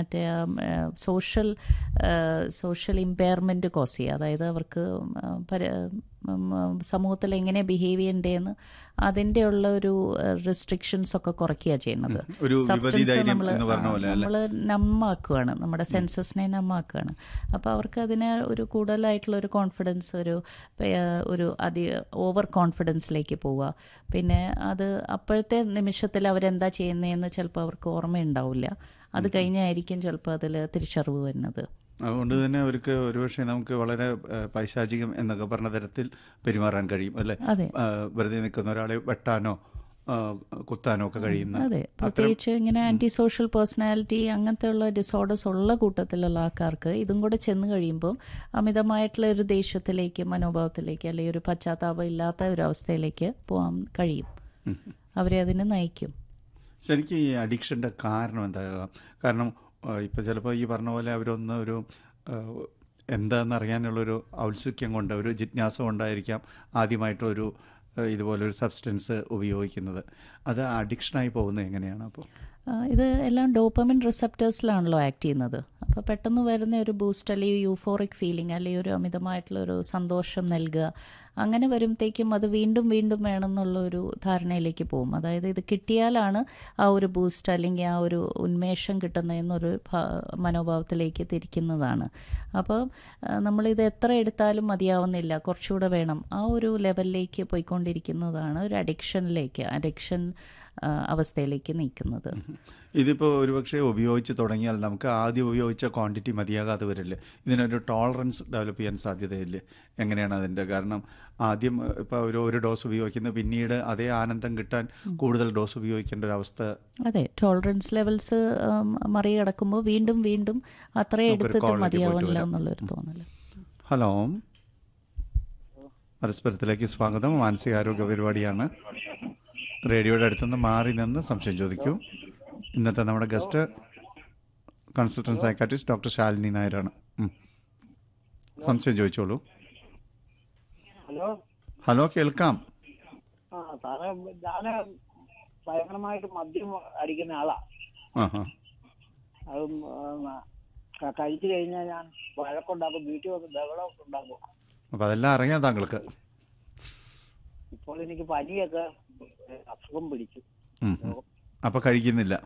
മറ്റേ social social impairment cos ചെയ്യുക അതായത് അവർക്ക് ആ, പര ഉം, ഉം, സമൂഹത്തിൽ എങ്ങനെ ബിഹേവ് ചെയ്യണ്ടേന്ന് അതിൻ്റെ ഉള്ള ഒരു റെസ്ട്രിക്ഷൻസ് ഒക്കെ കുറയ്ക്കുക ചെയ്യുന്നത് ഒരു Substance വിപരീതൈര്യം നമ്മള് എന്ന് പറഞ്ഞ പോലെ അല്ലേ? നമ്മൾ നമ്മാക്കുകയാണ് നമ്മുടെ സെൻസസിനെ നമ്മാക്കുകയാണ് അപ്പോൾ അവർക്ക് അതിന് ഒരു കൂടുതലായിട്ടുള്ള ഒരു കോൺഫിഡൻസ് ഒരു പ- ഒരു അതി ഓവർ കോൺഫിഡൻസിലേക്ക് പോവുക പിന്നെ അത് അപ്പോഴത്തെ നിമിഷത്തിൽ അവരെന്താ ചെയ്യുന്നതെന്ന് ചിലപ്പോൾ അവർക്ക് ഓർമ്മയുണ്ടാവില്ല അത് കഴിഞ്ഞായിരിക്കും ചിലപ്പോൾ അതിൽ തിരിച്ചറിവ് വരുന്നത് അതുകൊണ്ട് തന്നെ അവർക്ക് ഒരുപക്ഷെ നമുക്ക് വളരെ ഏഹ്, പൈശാചികം എന്നൊക്കെ പറഞ്ഞ തരത്തിൽ പെരുമാറാൻ കഴിയും അല്ലെ അതെ വെറുതെ നിൽക്കുന്ന ഒരാളെ വെട്ടാനോ ആ, കുത്താനോ ഒക്കെ കഴിയുന്ന അതെ പ്രത്യേകിച്ച് ഇങ്ങനെ ആന്റി സോഷ്യൽ പേഴ്സണാലിറ്റി അങ്ങനത്തെ ഉള്ള ഡിസോർഡേഴ്സ് ഉള്ള കൂട്ടത്തിലുള്ള ആൾക്കാർക്ക് ഇതും കൂടെ ചെന്ന് കഴിയുമ്പോൾ അമിതമായിട്ടുള്ള ഒരു ദേഷ്യത്തിലേക്ക് മനോഭാവത്തിലേക്ക് അല്ലെങ്കിൽ ഒരു പശ്ചാത്താപം ഇല്ലാത്ത ഒരു അവസ്ഥയിലേക്ക് പോകാൻ കഴിയും അവരെ അതിന് നയിക്കും ശരിക്കും ഈ അഡിക്ഷൻ്റെ കാരണം എന്താ കാരണം ഇപ്പോൾ ചിലപ്പോൾ ഈ പറഞ്ഞ പോലെ അവരൊന്ന് ഒരു ആ, എന്താണെന്ന് അറിയാനുള്ളൊരു ഔത്സുക്യം കൊണ്ട് ഒരു ജിജ്ഞാസ കൊണ്ടായിരിക്കാം ആദ്യമായിട്ട് ഒരു ആ, ഇതുപോലൊരു സബ്സ്റ്റൻസ് ഉപയോഗിക്കുന്നത് അത് അഡിക്ഷനായി പോകുന്നത് എങ്ങനെയാണ് അപ്പോൾ ആ, ഇത് എല്ലാം ഡോപ്പമിൻ റിസപ്റ്റേഴ്സിലാണല്ലോ ആക്ട് ചെയ്യുന്നത് അപ്പോൾ പെട്ടെന്ന് വരുന്ന ഒരു ബൂസ്റ്റ് അല്ലെങ്കിൽ യൂഫോറിക് ഫീലിംഗ് അല്ലെങ്കിൽ ഒരു അമിതമായിട്ടുള്ള ഒരു സന്തോഷം നൽകുക അങ്ങനെ വരുമ്പോഴത്തേക്കും അത് വീണ്ടും വീണ്ടും വേണമെന്നുള്ള ഒരു ധാരണയിലേക്ക് പോകും അതായത് ഇത് കിട്ടിയാലാണ് ആ ഒരു ബൂസ്റ്റ് അല്ലെങ്കിൽ ആ ഒരു ഉന്മേഷം കിട്ടുന്നതെന്നൊരു ഭ- മനോഭാവത്തിലേക്ക് തിരിക്കുന്നതാണ് അപ്പോൾ ആ, നമ്മളിത് എത്ര എടുത്താലും മതിയാവുന്നില്ല കുറച്ചുകൂടെ വേണം ആ ഒരു ലെവലിലേക്ക് പോയിക്കൊണ്ടിരിക്കുന്നതാണ് ഒരു അഡിക്ഷനിലേക്ക് അഡിക്ഷൻ ആ, അവസ്ഥയിലേക്ക് നീക്കുന്നത് ഇതിപ്പോൾ ഒരുപക്ഷെ ഉപയോഗിച്ച് തുടങ്ങിയാൽ നമുക്ക് ആദ്യം ഉപയോഗിച്ച ക്വാണ്ടിറ്റി മതിയാകാതെ വരില്ലേ ഇതിനൊരു ടോളറൻസ് ഡെവലപ്പ് ചെയ്യാൻ സാധ്യതയില്ലേ എങ്ങനെയാണ് അതിൻ്റെ കാരണം ആദ്യം ഇപ്പോൾ ഒരു ഒരു ഡോസ് ഉപയോഗിക്കുന്നു പിന്നീട് അതേ ആനന്ദം കിട്ടാൻ കൂടുതൽ ഡോസ് ഉപയോഗിക്കേണ്ട ഒരു അവസ്ഥ അതെ ടോളറൻസ് ലെവൽസ് മറികടക്കുമ്പോൾ വീണ്ടും വീണ്ടും അത്രയും നമുക്കൊരു എടുത്തിട്ട് കോളിലേക്ക് പോയിട്ട് മതിയാവില്ല വരാം. എന്നുള്ളൊരു തോന്നൽ ഹലോ പരസ്പരത്തിലേക്ക് സ്വാഗതം മാനസികാരോഗ്യ പരിപാടിയാണ് റേഡിയോയുടെ അടുത്തുനിന്ന് മാറി നിന്ന് സംശയം ചോദിക്കൂ ഇന്നത്തെ നമ്മുടെ guest consultant psychiatrist doctor Shalini നായരാണ് ഉം. സംശയം ചോദിച്ചോളൂ ഹലോ ഹലോ കേൾക്കാം ആ സാറേ ഞാൻ ഭയങ്കരമായിട്ട് മദ്യം അടിക്കുന്ന ആളാ ആ ഹാ അതും ഉം, ക- കഴിച്ചു കഴിഞ്ഞാൽ ഞാൻ വഴക്കുണ്ടാക്കും വീട്ടിൽ വന്ന് ബഹളം ഉണ്ടാക്കും അപ്പോൾ അതെല്ലാം അറിയാം താങ്കൾക്ക് ഇപ്പോൾ എനിക്ക് പനിയൊക്കെ ഏ, അസുഖം പിടിച്ചു ഉം, ഉം. അപ്പോൾ കഴിക്കുന്നില്ല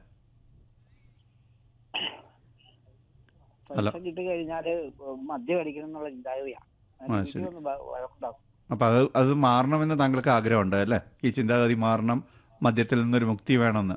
ഹലോ. പൈസ കിട്ടി കഴിഞ്ഞാല് മദ്യം അടിക്കണം എന്നുള്ള ചിന്താഗതിയാണ് ആ, വീട്ടിൽ ശരി. വന്ന് ബ- വഴക്കുണ്ടാക്കും അപ്പോൾ അത് അത് മാറണമെന്ന് താങ്കൾക്ക് ആഗ്രഹമുണ്ട് അല്ലേ ഈ ചിന്താഗതി മാറണം മദ്യത്തിൽ നിന്നൊരു മുക്തി വേണമെന്ന്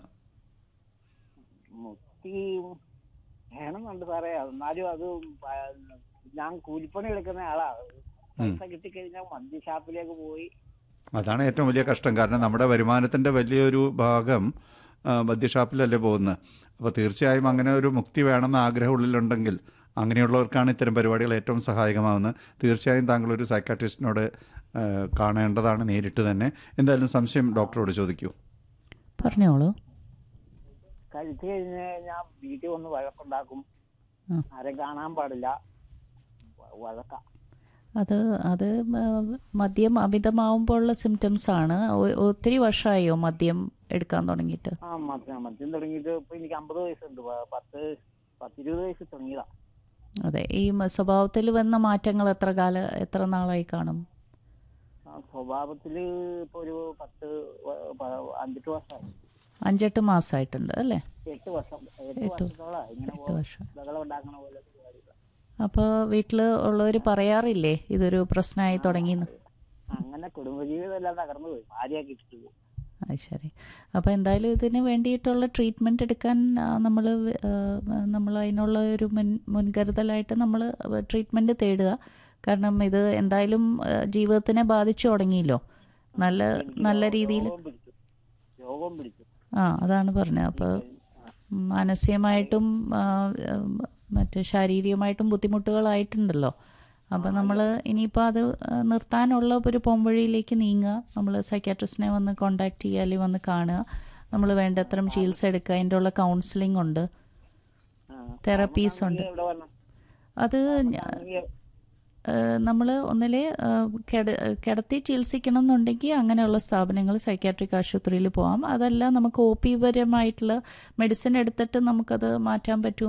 മുക്തി വേണമെന്നുണ്ട് സാറേ എന്നാലും അത് പ- ഞാൻ കൂലിപ്പണി എടുക്കുന്ന ആളാ പൈസ കിട്ടിക്കഴിഞ്ഞാൽ മദ്യഷാപ്പിലേക്ക് പോയി അതാണ് ഏറ്റവും വലിയ കഷ്ടം കാരണം നമ്മുടെ വരുമാനത്തിൻ്റെ വലിയൊരു ഭാഗം ആ, മദ്യഷാപ്പിലല്ലേ പോകുന്നത് അപ്പോൾ തീർച്ചയായും അങ്ങനെ ഒരു മുക്തി വേണമെന്ന് ആഗ്രഹം ഉള്ളിലുണ്ടെങ്കിൽ അങ്ങനെയുള്ളവർക്കാണ് ഇത്തരം പരിപാടികൾ ഏറ്റവും സഹായകമാവുന്നത് തീർച്ചയായും താങ്കൾ ഒരു സൈക്കാട്രിസ്റ്റിനോട് ആ, കാണേണ്ടതാണ് നേരിട്ട് തന്നെ എന്തായാലും സംശയം ഡോക്ടറോട് ചോദിക്കൂ പറഞ്ഞോളൂ കഴിച്ചു കഴിഞ്ഞ് ഞാൻ വീട്ടിൽ വന്ന് വഴക്കുണ്ടാക്കും ആ. ആരെ കാണാൻ പാടില്ല വ- വഴക്ക അത് അത് ആ, മദ്യം അമിതമാവുമ്പോഴുള്ള സിംറ്റംസ് ആണ് ഒ- ഒത്തിരി വർഷമായോ മദ്യം എടുക്കാൻ തുടങ്ങിയിട്ട് ആ മദ്യം മദ്യം തുടങ്ങിയിട്ട് ഇപ്പൊ എനിക്ക് അമ്പത് വയസ്സുണ്ട് പ- പത്ത് പത്തിരുപത് വയസ്സ് തുടങ്ങിയതാ അതെ ഈ മ- സ്വഭാവത്തിൽ വന്ന മാറ്റങ്ങൾ എത്ര കാല എത്ര നാളായി കാണും ആ സ്വഭാവത്തില് ഇപ്പൊ ഒരു പത്ത് വ- പ- അഞ്ചെട്ട് വർഷമായി അഞ്ചെട്ട് മാസമായിട്ടുണ്ട് അല്ലേ എട്ട് വർഷം എട്ട് എട്ട് വർഷത്തോളം ഇങ്ങനെ എട്ട് വർഷം ബഹളം ഉണ്ടാക്കണ പോലെ പരിപാടികളാ. അപ്പോൾ വീട്ടിൽ ഉള്ളവർ പറയാറില്ലേ ഇതൊരു പ്രശ്നമായി തുടങ്ങിയെന്ന് അങ്ങനെ കുടുംബജീവിതം എല്ലാം തകർന്നു പോയി ഭാര്യയൊക്കെ ഇട്ടിട്ട് പോയി അത് ശരി അപ്പോൾ എന്തായാലും ഇതിന് വേണ്ടിയിട്ടുള്ള ട്രീറ്റ്മെൻറ്റ് എടുക്കാൻ നമ്മൾ നമ്മൾ അതിനുള്ള ഒരു മുൻ മുൻകരുതലായിട്ട് നമ്മൾ ട്രീറ്റ്മെൻറ്റ് തേടുക കാരണം ഇത് എന്തായാലും ആ, ജീവിതത്തിനെ ബാധിച്ചു തുടങ്ങിയല്ലോ നല്ല നല്ല രീതിയിൽ രോഗം പിടിച്ചു രോഗം പിടിച്ചു ആ അതാണ് പറഞ്ഞത് അപ്പോൾ മാനസികമായിട്ടും ആ, ഉം, മറ്റ് ശാരീരികമായിട്ടും ബുദ്ധിമുട്ടുകളായിട്ടുണ്ടല്ലോ അപ്പം നമ്മൾ ഇനിയിപ്പോൾ അത് ആ, നിർത്താനുള്ള ഒരു പോംവഴിയിലേക്ക് നീങ്ങുക നമ്മൾ സൈക്കാട്രിസ്റ്റിനെ വന്ന് കോണ്ടാക്ട് ചെയ്യുക അല്ലെങ്കിൽ വന്ന് കാണുക നമ്മൾ വേണ്ടത്ര ചികിത്സ എടുക്കുക അതിൻ്റെ ഉള്ള കൗൺസിലിംഗ് ഉണ്ട് തെറപ്പീസ് ഉണ്ട് ഇവിടെ വരണം അത് നമ്മൾ ഒന്നിലെ കിട കിടത്തി ചികിത്സിക്കണം എന്നുണ്ടെങ്കിൽ അങ്ങനെയുള്ള സ്ഥാപനങ്ങൾ സൈക്കാട്രിക് ആശുപത്രിയിൽ പോകാം അതല്ല നമുക്ക് ഒ പി പരമായിട്ടുള്ള മെഡിസിൻ എടുത്തിട്ട് നമുക്കത് മാറ്റാൻ പറ്റും